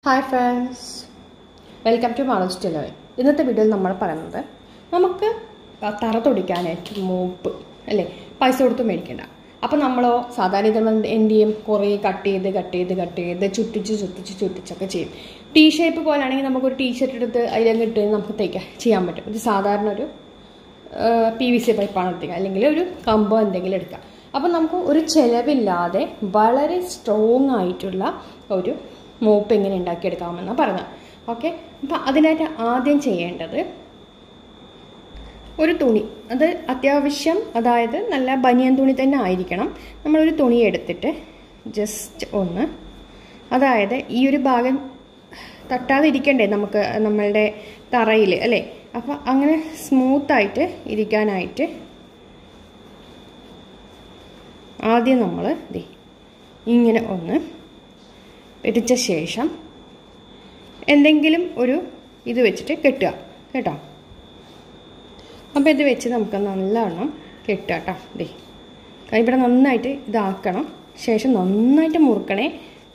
hi friends welcome to മാളോസ് ടെലറി ഇന്നത്തെ വീഡിയോയിൽ നമ്മൾ പറയുന്നത് നമുക്ക് തറ തൊടിക്കാനായിട്ട് മോപ്പ് അല്ലേ പൈസ കൊടുത്ത് മേടിക്കണ്ട അപ്പം നമ്മളോ സാധാരണ ഇത് നമ്മൾ എന്ത് ചെയ്യും കുറേ കട്ട് ചെയ്ത് കട്ട് ചെയ്ത് കട്ട് ചെയ്ത് ചുറ്റിച്ച് ചുറ്റിച്ച് ചുറ്റിച്ചൊക്കെ ചെയ്യും ടീ ഷേപ്പ് പോലാണെങ്കിൽ നമുക്കൊരു ടീ ഷർട്ട് എടുത്ത് അതിലങ്ങ് ഇട്ട് നമുക്ക് തയ്ക്കാൻ ചെയ്യാൻ പറ്റും ഇത് സാധാരണ ഒരു പി വി സി പൈപ്പാണ് എടുക്കുക അല്ലെങ്കിൽ ഒരു കമ്പോ എന്തെങ്കിലും എടുക്കാം അപ്പം നമുക്ക് ഒരു ചിലവില്ലാതെ വളരെ സ്ട്രോങ് ആയിട്ടുള്ള ഒരു മോപ്പ് എങ്ങനെ ഉണ്ടാക്കിയെടുക്കാമെന്നാണ് പറഞ്ഞത് ഓക്കെ അപ്പം അതിനായിട്ട് ആദ്യം ചെയ്യേണ്ടത് ഒരു തുണി അത് അത്യാവശ്യം അതായത് നല്ല ബനിയൻ തുണി തന്നെ ആയിരിക്കണം നമ്മളൊരു തുണി എടുത്തിട്ട് ജസ്റ്റ് ഒന്ന് അതായത് ഈ ഒരു ഭാഗം തട്ടാതെ ഇരിക്കണ്ടേ നമുക്ക് നമ്മളുടെ തറയിൽ അല്ലേ അപ്പം അങ്ങനെ സ്മൂത്തായിട്ട് ഇരിക്കാനായിട്ട് ആദ്യം നമ്മൾ ദേ ഇങ്ങനെ ഒന്ന് പിടിച്ച ശേഷം എന്തെങ്കിലും ഒരു ഇത് വെച്ചിട്ട് കെട്ടുക കേട്ടോ അപ്പോൾ ഇത് വെച്ച് നമുക്ക് നല്ലവണ്ണം കെട്ടുക കേട്ടോ ദേ ഇവിടെ നന്നായിട്ട് ഇതാക്കണം ശേഷം നന്നായിട്ട് മുറുക്കണേ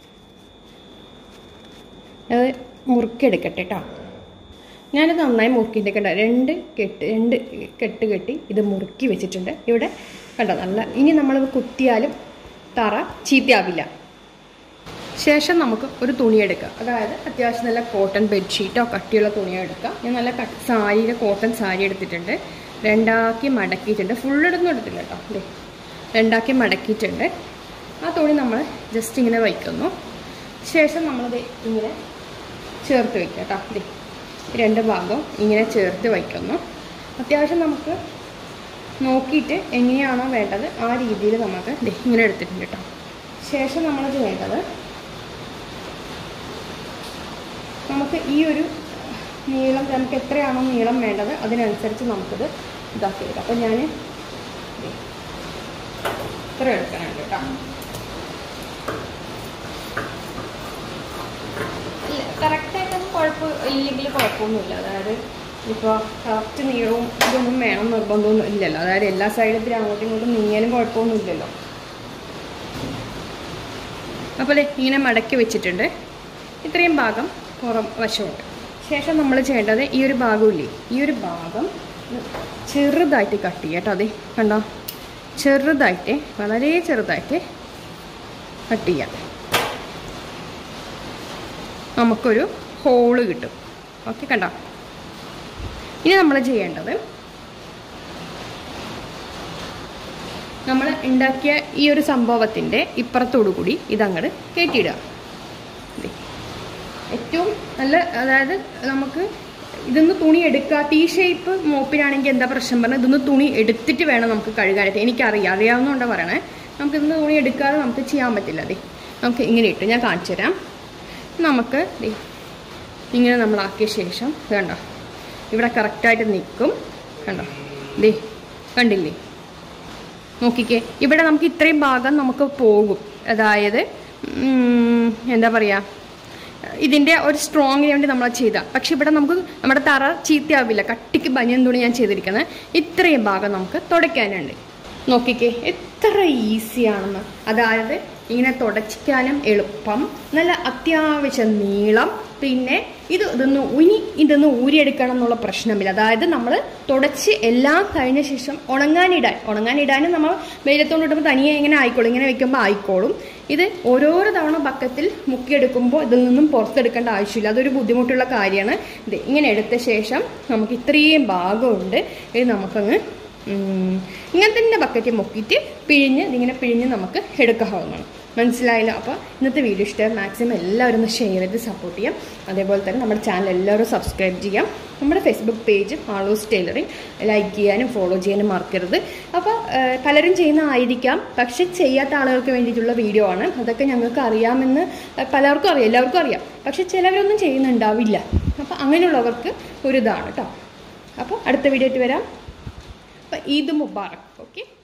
അത് മുറുക്കിയെടുക്കട്ടെ കേട്ടോ ഞാനത് നന്നായി മുറുക്കിയിട്ടേക്കണ്ട രണ്ട് കെട്ട് രണ്ട് കെട്ട് കെട്ടി ഇത് മുറുക്കി വെച്ചിട്ടുണ്ട് ഇവിടെ കണ്ടോ നല്ല ഇനി നമ്മളത് കുത്തിയാലും തറ ചീത്തയാവില്ല ശേഷം നമുക്ക് ഒരു തുണി എടുക്കുക അതായത് അത്യാവശ്യം നല്ല കോട്ടൺ ബെഡ്ഷീറ്റോ കട്ടിയുള്ള തുണിയോ എടുക്കുക ഞാൻ നല്ല കട്ട് സാരിയുടെ കോട്ടൺ സാരി എടുത്തിട്ടുണ്ട് രണ്ടാക്കി മടക്കിയിട്ടുണ്ട് ഫുള്ളെടുന്നും എടുത്തില്ല കേട്ടോ അല്ലേ രണ്ടാക്കി മടക്കിയിട്ടുണ്ട് ആ തുണി നമ്മൾ ജസ്റ്റ് ഇങ്ങനെ വയ്ക്കുന്നു ശേഷം നമ്മളത് ഇങ്ങനെ ചേർത്ത് വയ്ക്കുക കേട്ടോ അല്ലേ രണ്ട് ഭാഗവും ഇങ്ങനെ ചേർത്ത് വയ്ക്കുന്നു അത്യാവശ്യം നമുക്ക് നോക്കിയിട്ട് എങ്ങനെയാണോ വേണ്ടത് ആ രീതിയിൽ നമുക്ക് ഇങ്ങനെ എടുത്തിട്ടുണ്ട് കേട്ടോ ശേഷം നമ്മളത് വേണ്ടത് നമുക്ക് ഈ ഒരു നീളം നമുക്ക് എത്രയാണോ നീളം വേണ്ടത് അതിനനുസരിച്ച് നമുക്കിത് ഇതാക്കി എടുക്കാം അപ്പം ഞാൻ ഇത്ര എടുക്കാനുണ്ട് കേട്ടോ കറക്റ്റായിട്ടൊന്നും കുഴപ്പം ഇല്ലെങ്കിൽ കുഴപ്പമൊന്നുമില്ല അതായത് ഇപ്പോൾ കറക്റ്റ് നീളവും ഇതൊന്നും വേണം നിർബന്ധമൊന്നും ഇല്ലല്ലോ അതായത് എല്ലാ സൈഡത്തിൽ അങ്ങോട്ടും ഇങ്ങോട്ടും നീങ്ങിയാലും കുഴപ്പമൊന്നും ഇല്ലല്ലോ അപ്പോൾ ഇങ്ങനെ മടക്കി വെച്ചിട്ടുണ്ട് ഇത്രയും ഭാഗം പുറം വശമുണ്ട് ശേഷം നമ്മൾ ചെയ്യേണ്ടത് ഈ ഒരു ഭാഗമില്ലേ ഈ ഒരു ഭാഗം ചെറുതായിട്ട് കട്ട് ചെയ്യുക കേട്ടോ അതെ കണ്ടോ ചെറുതായിട്ട് വളരെ ചെറുതായിട്ട് കട്ട് ചെയ്യാം നമുക്കൊരു ഹോള് കിട്ടും ഓക്കെ കണ്ടോ ഇനി നമ്മൾ ചെയ്യേണ്ടത് നമ്മൾ ഉണ്ടാക്കിയ ഈ ഒരു സംഭവത്തിൻ്റെ ഇപ്പുറത്തോടു കൂടി ഇതങ്ങോട്ട് കയറ്റിയിടുക ഏറ്റവും നല്ല അതായത് നമുക്ക് ഇതൊന്ന് തുണി എടുക്കുക ടീ ഷേപ്പ് മോപ്പിനാണെങ്കിൽ എന്താ പ്രശ്നം പറഞ്ഞാൽ ഇതൊന്ന് തുണി എടുത്തിട്ട് വേണം നമുക്ക് കഴുകാനായിട്ട് എനിക്കറിയാം അറിയാവുന്നതുകൊണ്ട് പറയണേ നമുക്ക് ഇന്ന് തുണി എടുക്കാതെ നമുക്ക് ചെയ്യാൻ പറ്റില്ല അതെ നമുക്ക് ഇങ്ങനെ ഇട്ട് ഞാൻ കാണിച്ചു തരാം നമുക്ക് ഇങ്ങനെ നമ്മളാക്കിയ ശേഷം കണ്ടോ ഇവിടെ കറക്റ്റായിട്ട് നിൽക്കും കണ്ടോ ദേ കണ്ടില്ലേ നോക്കിക്കേ ഇവിടെ നമുക്ക് ഇത്രയും ഭാഗം നമുക്ക് പോകും അതായത് എന്താ പറയുക ഇതിൻ്റെ ഒരു സ്ട്രോങ്ങിന് വേണ്ടി നമ്മൾ ചെയ്ത പക്ഷെ ഇവിടെ നമുക്ക് നമ്മുടെ തറ ചീത്തയാവില്ല കട്ടിക്ക് ബനിയൻ തുണി ഞാൻ ചെയ്തിരിക്കുന്നത് ഇത്രയും ഭാഗം നമുക്ക് തുടയ്ക്കാനുണ്ട് നോക്കിക്കേ എത്ര ഈസിയാണെന്ന് അതായത് ഇങ്ങനെ തുടച്ചിക്കാനും എളുപ്പം നല്ല അത്യാവശ്യം നീളം പിന്നെ ഇത് ഇതൊന്ന് ഇനി ഇതൊന്ന് ഊരിയെടുക്കണം എന്നുള്ള പ്രശ്നമില്ല അതായത് നമ്മൾ തുടച്ച് എല്ലാം കഴിഞ്ഞ ശേഷം ഉണങ്ങാനിടാൻ ഉണങ്ങാനിടാനും നമ്മൾ വെയിലത്തോണ്ട് ഇടുമ്പോൾ തനിയെ ഇങ്ങനെ ആയിക്കോളും ഇങ്ങനെ വെക്കുമ്പോൾ ആയിക്കോളും ഇത് ഓരോരോ തവണ ബക്കത്തിൽ മുക്കിയെടുക്കുമ്പോൾ ഇതിൽ നിന്നും പുറത്തെടുക്കേണ്ട ആവശ്യമില്ല അതൊരു ബുദ്ധിമുട്ടുള്ള കാര്യമാണ് ഇത് ഇങ്ങനെ എടുത്ത ശേഷം നമുക്ക് ഇത്രയും ഭാഗമുണ്ട് ഇത് നമുക്കങ്ങ് ഇങ്ങനെ തന്നെ ബക്കറ്റ് മുക്കിയിട്ട് പിഴിഞ്ഞ് ഇതിങ്ങനെ പിഴിഞ്ഞ് നമുക്ക് എടുക്കാവുന്നതാണ് മനസ്സിലായില്ല അപ്പോൾ ഇന്നത്തെ വീഡിയോ ഇഷ്ടം മാക്സിമം എല്ലാവരും ഒന്ന് ഷെയർ ചെയ്ത് സപ്പോർട്ട് ചെയ്യാം അതേപോലെ തന്നെ നമ്മുടെ ചാനൽ എല്ലാവരും സബ്സ്ക്രൈബ് ചെയ്യാം നമ്മുടെ ഫേസ്ബുക്ക് പേജ് ആളൂസ് ടൈലറിങ് ലൈക്ക് ചെയ്യാനും ഫോളോ ചെയ്യാനും മറക്കരുത് അപ്പോൾ പലരും ചെയ്യുന്ന ആയിരിക്കാം പക്ഷെ ചെയ്യാത്ത ആളുകൾക്ക് വേണ്ടിയിട്ടുള്ള വീഡിയോ ആണ് അതൊക്കെ ഞങ്ങൾക്ക് അറിയാമെന്ന് പലർക്കും അറിയാം എല്ലാവർക്കും അറിയാം പക്ഷെ ചിലവരൊന്നും ചെയ്യുന്നുണ്ടാവില്ല അപ്പോൾ അങ്ങനെയുള്ളവർക്ക് ഒരു ഇതാണ് കേട്ടോ അപ്പോൾ അടുത്ത വീഡിയോ ആയിട്ട് വരാം അപ്പോൾ ഈദ് മുബാറക് ഓക്കെ